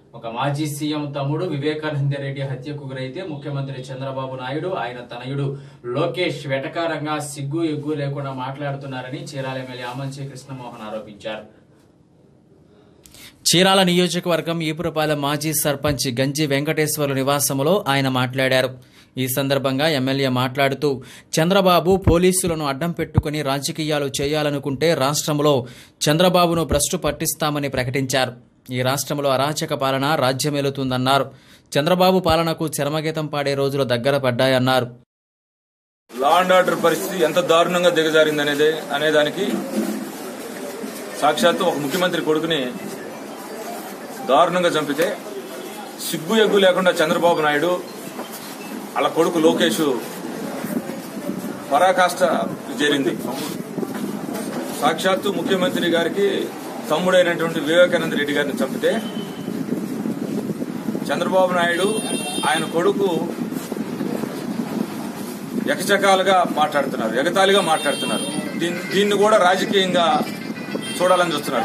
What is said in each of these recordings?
ఒక మాజీ సీఎం తమ్ముడు వివేకానంద రెడ్డి హత్యకు గురైతే ముఖ్యమంత్రి చంద్రబాబు నాయుడు ఆయన తనయుడు లోకేష్ వెటకారంగా సిగ్గు ఎగ్గు లేకుండా మాట్లాడుతున్నారని చీరాల ఎమ్మెల్యే ఆమంచి కృష్ణమోహన్ ఆరోపించారు చీరాల నియోజకవర్గం ఈపురపాలెం మాజీ సర్పంచ్ గంజి వెంకటేశ్వర్లు నివాసంలో ఆయన మాట్లాడారు ఈ సందర్భంగా ఎమ్మెల్యే మాట్లాడుతూ చంద్రబాబు పోలీసులను అడ్డం పెట్టుకుని రాజకీయాలు చేయాలనుకుంటే రాష్ట్రంలో చంద్రబాబును భ్రష్టు పట్టిస్తామని ప్రకటించారు ఈ రాష్ట్రంలో అరాచక పాలన రాజ్యమేలుతుందన్నారు చంద్రబాబు పాలనకు చరమగీతం పాడే రోజులు దగ్గర పడ్డాయన్నారు లా అండ్ ఆర్డర్ పరిస్థితి ఎంత దారుణంగా దిగజారింది అనేది అనేదానికి సాక్షాత్తు ఒక ముఖ్యమంత్రి కొడుకుని దారుణంగా చంపితే సిగ్గు ఎగ్గు లేకుండా చంద్రబాబు నాయుడు వాళ్ళ కొడుకు లోకేష్ పరాకాష్ట చేరింది సాక్షాత్తు ముఖ్యమంత్రి గారికి తమ్ముడైనటువంటి వివేకానంద రెడ్డి గారిని చంపితే చంద్రబాబు నాయుడు ఆయన కొడుకు ఎకచకాలుగా మాట్లాడుతున్నారు ఎగతాళిగా మాట్లాడుతున్నారు దీన్ని దీన్ని కూడా రాజకీయంగా చూడాలని చూస్తున్నారు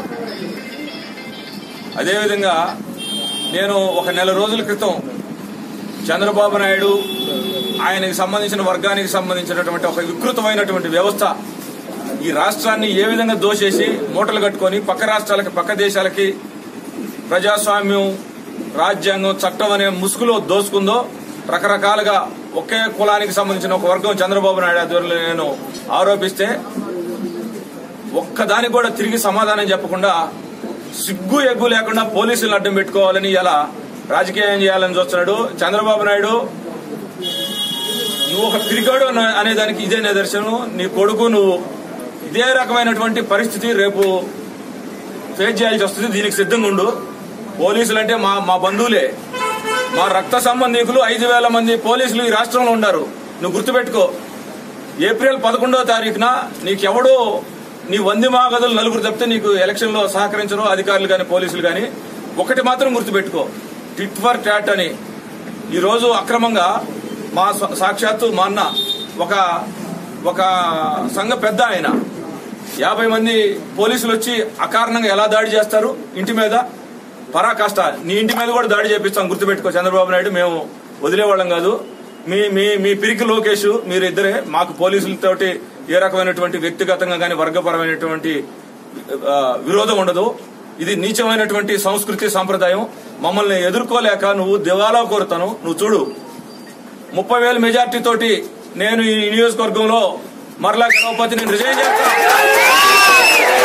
అదేవిధంగా నేను ఒక నెల రోజుల క్రితం చంద్రబాబు నాయుడు ఆయనకి సంబంధించిన వర్గానికి సంబంధించినటువంటి ఒక వికృతమైనటువంటి వ్యవస్థ ఈ రాష్ట్రాన్ని ఏ విధంగా దోచేసి మూటలు కట్టుకొని పక్క రాష్ట్రాలకి పక్క దేశాలకి ప్రజాస్వామ్యం రాజ్యాంగం చట్టం అనే ముసుగులో దోసుకుందో రకరకాలుగా ఒకే కులానికి సంబంధించిన ఒక వర్గం చంద్రబాబు నాయుడు ఆధ్వర్యంలో నేను ఆరోపిస్తే ఒక్కదానికి కూడా తిరిగి సమాధానం చెప్పకుండా సిగ్గు ఎగ్గు లేకుండా పోలీసులను అడ్డం పెట్టుకోవాలని ఇలా రాజకీయం చేయాలని చూస్తున్నాడు చంద్రబాబు నాయుడు నువ్వు ఒక పిరిగాడు అన్న- అనేదానికి ఇదే నిదర్శనం నీ కొడుకు నువ్వు ఇదే రకమైనటువంటి పరిస్థితి రేపు ఫేస్ చేయాల్సి వస్తుంది దీనికి సిద్ధంగా ఉండు పోలీసులు అంటే మా మా బంధువులే మా రక్త సంబంధికులు ఐదు వేల మంది పోలీసులు ఈ రాష్ట్రంలో ఉన్నారు నువ్వు గుర్తుపెట్టుకో ఏప్రిల్ పదకొండవ తారీఖున నీకెవడో నీ వంది మాగదులు నలుగురు తప్పితే నీకు ఎలక్షన్ లో సహకరించరు అధికారులు కానీ పోలీసులు కానీ ఒకటి మాత్రం గుర్తుపెట్టుకో టిట్ ఫర్ టాట్ అని ఈ రోజు అక్రమంగా మా సా- సాక్షాత్తు మా అన్న ఒక ఒక సంఘ పెద్ద ఆయన యాభై మంది పోలీసులు వచ్చి అకారణంగా ఎలా దాడి చేస్తారు ఇంటి మీద పరాకాష్ట నీ ఇంటి మీద కూడా దాడి చేపిస్తాం గుర్తుపెట్టుకో చంద్రబాబు నాయుడు మేము వదిలేవాళ్ళం కాదు మీ మీ మీ పిరికి లోకేష్ మీరు ఇద్దరే మాకు పోలీసులతోటి ఏ రకమైనటువంటి వ్యక్తిగతంగా కానీ వర్గపరమైనటువంటి ఆ, విరోధం ఉండదు ఇది నీచమైనటువంటి సంస్కృతి సంప్రదాయం మమ్మల్ని ఎదుర్కోలేక నువ్వు దివాలా కోరుతాను నువ్వు చూడు ముప్పై వేల మెజార్టీ తోటి నేను ఈ నియోజకవర్గంలో మరలా గణపతి నేను రిజైన్ చేస్తాను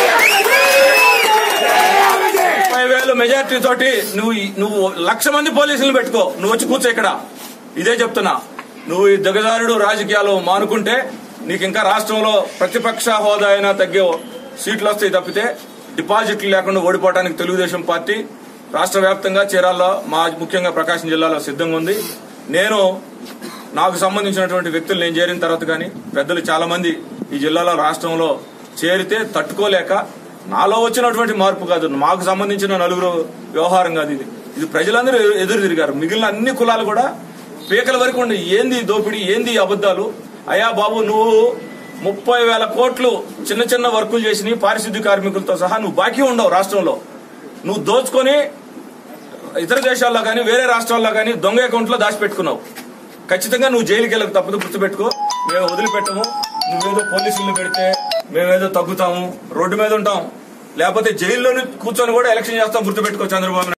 ముప్పై వేలు మెజార్టీ తోటి నువ్వు ఈ- నువ్వు లక్ష మంది పోలీసులు పెట్టుకో నువ్వు వచ్చి కూర్చో ఇక్కడ ఇదే చెప్తున్నా నువ్వు ఈ దిగజారుడు రాజకీయాలు మానుకుంటే నీకు ఇంకా రాష్ట్రంలో ప్రతిపక్ష హోదా అయినా తగ్గే సీట్లు వస్తాయి తప్పితే డిపాజిట్లు లేకుండా ఓడిపోవడానికి తెలుగుదేశం పార్టీ రాష్ట్ర వ్యాప్తంగా చీరాల్లో మా ముఖ్యంగా ప్రకాశం జిల్లాలో సిద్ధంగా ఉంది నేను నాకు సంబంధించినటువంటి వ్యక్తులు నేను చేరిన తర్వాత కానీ పెద్దలు చాలా మంది ఈ జిల్లాలో రాష్ట్రంలో చేరితే తట్టుకోలేక నాలో వచ్చినటువంటి మార్పు కాదు మాకు సంబంధించిన నలుగురు వ్యవహారం కాదు ఇది ఇది ప్రజలందరూ ఎదు- ఎదురు తిరిగారు మిగిలిన అన్ని కులాలు కూడా పీకల వరకు ఉండి ఏంది ఈ దోపిడీ ఏంది ఈ అబద్దాలు అయ్యా బాబు నువ్వు ముప్పై వేల కోట్లు చిన్న చిన్న వర్కులు చేసి పారిశుద్ధ్య కార్మికులతో సహా నువ్వు బాకీ ఉండవు రాష్ట్రంలో నువ్వు దోచుకొని ఇతర దేశాల్లో కానీ వేరే రాష్ట్రాల్లో కానీ దొంగ అకౌంట్లో దాచిపెట్టుకున్నావు ఖచ్చితంగా నువ్వు జైలుకి వెళ్ళక తప్పదు గుర్తుపెట్టుకో మేము వదిలిపెట్టము నువ్వేదో పోలీసులు పెడితే మేమేదో తగ్గుతాము రోడ్డు మీద ఉంటాం లేకపోతే జైల్లోనే కూర్చొని కూడా ఎలక్షన్ చేస్తాం గుర్తుపెట్టుకో చంద్రబాబు నాయుడు.